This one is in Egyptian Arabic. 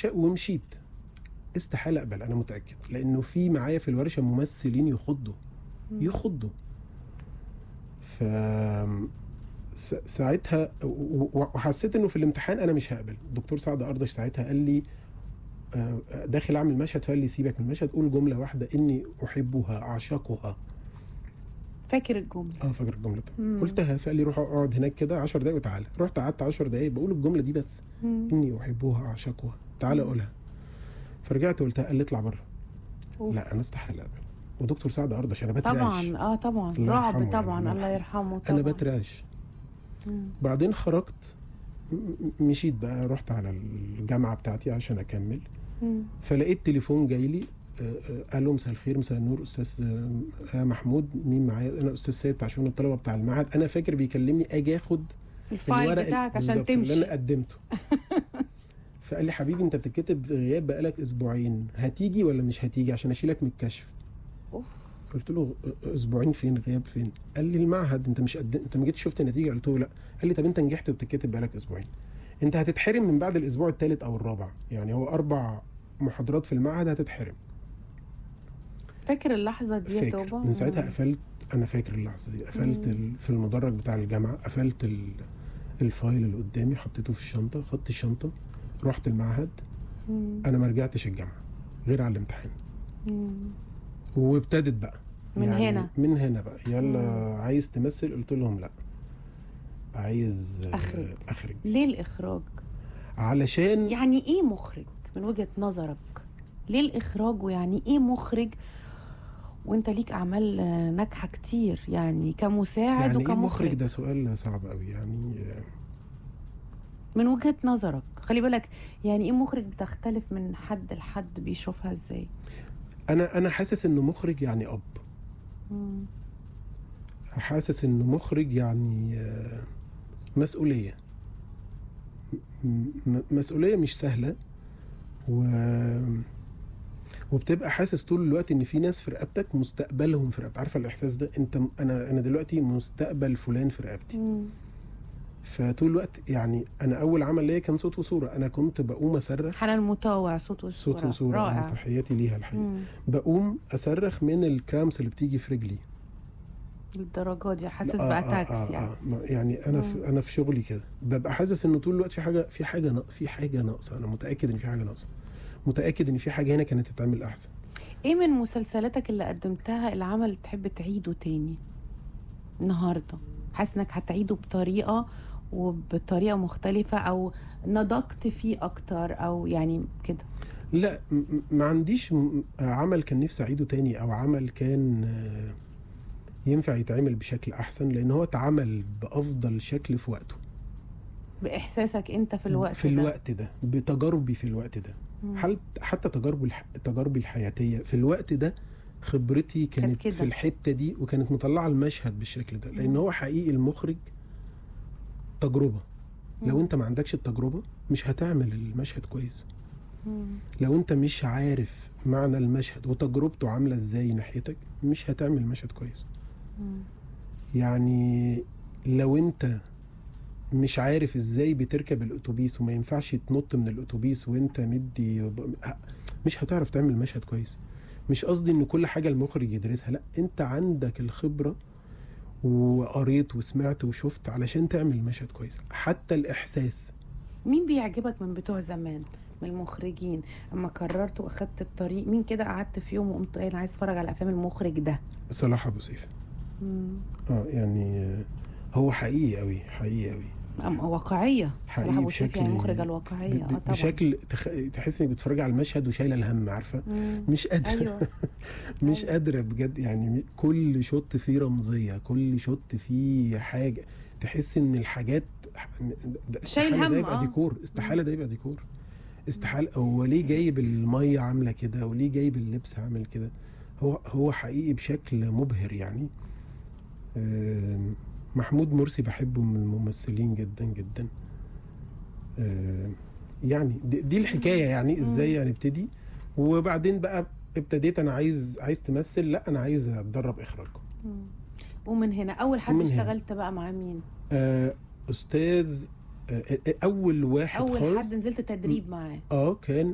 شا- ومشيت استحاله اقبل انا متاكد لانه في معايا في الورشه ممثلين يخضوا يخضوا ف س- ساعتها و- و- وحسيت انه في الامتحان انا مش هقبل الدكتور سعد اردش ساعتها قال لي آه، داخل اعمل مشهد فقال لي سيبك من المشهد قول جمله واحده اني احبها اعشقها فاكر الجمله اه فاكر الجمله دي مم. قلتها فقال لي روح اقعد هناك كده 10 دقايق وتعالى رحت قعدت 10 دقايق بقول الجمله دي بس مم. اني احبها اعشقها تعالى قولها فرجعت قلتها قال لي اطلع بره أوف. لا انا استحال اقبل ودكتور سعد اردش انا بترعش طبعا اه طبعا الله رعب يرحمه طبعا يعني، الله الله يرحمه طبعا انا بترعش مم. بعدين خرجت م- م- مشيت بقى رحت على الجامعه بتاعتي عشان اكمل مم. فلقيت تليفون جاي لي آه، آه، قال له مساء الخير مساء النور استاذ آه، آه، محمود مين معايا انا استاذ سيد بتاع شؤون الطلبه بتاع المعهد انا فاكر بيكلمني اجي اخد الفايل الورق بتاعك عشان بالظبط اللي تمشي انا قدمته فقال لي حبيبي انت بتتكتب في غياب بقالك اسبوعين هتيجي ولا مش هتيجي عشان اشيلك من الكشف اوف قلت له اسبوعين فين غياب فين قال لي المعهد انت مش قد... انت ما جيتش شفت النتيجه قلت له لا قال لي طب انت نجحت وبتتكتب بقالك اسبوعين انت هتتحرم من بعد الاسبوع الثالث او الرابع يعني هو اربع محاضرات في المعهد هتتحرم فاكر اللحظه دي يا فاكر توبه من ساعتها مم. قفلت انا فاكر اللحظه دي قفلت مم. ال... في المدرج بتاع الجامعه قفلت ال... الفايل اللي قدامي حطيته في الشنطه خدت الشنطه رحت المعهد مم. انا ما رجعتش الجامعه غير على الامتحان مم. وابتدت بقى من هنا. من هنا بقى يلا مم. عايز تمثل قلت لهم لا عايز آه، أخرج. اخرج ليه الاخراج علشان يعني ايه مخرج من وجهه نظرك ليه الاخراج ويعني ايه مخرج وانت ليك اعمال آه، ناجحه كتير يعني كمساعد يعني ايه وكمخرج مخرج ده سؤال صعب قوي يعني آه، من وجهه نظرك خلي بالك يعني ايه مخرج بتختلف من حد لحد بيشوفها ازاي انا انا حاسس انه مخرج يعني اب مم. حاسس انه مخرج يعني آه، مسؤوليه م- م- مسؤوليه مش سهله و وبتبقى حاسس طول الوقت ان في ناس في رقبتك مستقبلهم في رقبتك عارفه الاحساس ده انت انا انا دلوقتي مستقبل فلان في رقبتي مم. فطول الوقت يعني انا اول عمل ليا كان صوت وصوره انا كنت بقوم اصرخ حنان مطاوع صوت وصورة صوت وصوره أنا رائع تحياتي ليها الحقيقه مم. بقوم اصرخ من الكرامس اللي بتيجي في رجلي للدرجه دي حاسس آه، باتاكس آه آه يعني آه ما- يعني انا في مم. انا في شغلي كده ببقى حاسس انه طول الوقت في حاجه في حاجه نا- في حاجه ناقصه انا متاكد ان في حاجه ناقصه متاكد ان في حاجه هنا كانت تتعمل احسن ايه من مسلسلاتك اللي قدمتها العمل تحب تعيده تاني النهارده حاسس انك هتعيده بطريقه وبطريقه مختلفه او نضجت فيه اكتر او يعني كده لا م- م- ما عنديش م- عمل كان نفسي اعيده تاني او عمل كان آه، ينفع يتعمل بشكل احسن لان هو اتعمل بافضل شكل في وقته باحساسك انت في الوقت في ده الوقت ده بتجاربي في الوقت ده مم. حل- حتى تجارب الح... تجاربي الحياتيه في الوقت ده خبرتي كانت كده. في الحته دي وكانت مطلعه المشهد بالشكل ده لان مم. هو حقيقي المخرج تجربه لو مم. انت ما عندكش التجربه مش هتعمل المشهد كويس مم. لو انت مش عارف معنى المشهد وتجربته عامله ازاي ناحيتك مش هتعمل مشهد كويس مم. يعني لو انت مش عارف ازاي بتركب الاتوبيس وما ينفعش تنط من الاتوبيس وانت مدي مش هتعرف تعمل مشهد كويس مش قصدي ان كل حاجه المخرج يدرسها لا انت عندك الخبره وقريت وسمعت وشفت علشان تعمل مشهد كويس حتى الاحساس مين بيعجبك من بتوع زمان من المخرجين اما قررت واخدت الطريق مين كده قعدت في يوم وقمت قايل عايز اتفرج على افلام المخرج ده صلاح ابو سيف مم. اه يعني آه، هو حقيقي قوي حقيقي قوي أم واقعيه حقيقي صلاح ابو سيف بشكل- يعني مخرج الواقعيه ب- اه ب- طبعا بشكل تخ... تحس انك بتتفرج على المشهد وشايله الهم عارفه مش مش قادره ايوه مش أيوة. قادره بجد يعني كل شوت فيه رمزيه كل شوت فيه حاجه تحس ان الحاجات ده- شايل استحالة هم، ده يبقى آه. ديكور استحاله ده يبقى ديكور استحاله هو ليه جايب الميه عامله كده وليه جايب اللبس عامل كده هو هو حقيقي بشكل مبهر يعني آم، محمود مرسي بحبه من الممثلين جدا جدا آم، يعني دي, دي الحكايه يعني ازاي هنبتدي وبعدين بقى ابتديت انا عايز عايز تمثل لا انا عايز اتدرب اخراج مم. ومن هنا اول حد ومن هنا. اشتغلت بقى مع مين آه، استاذ آه، آه، اول واحد اول خالص حد نزلت تدريب معاه اه كان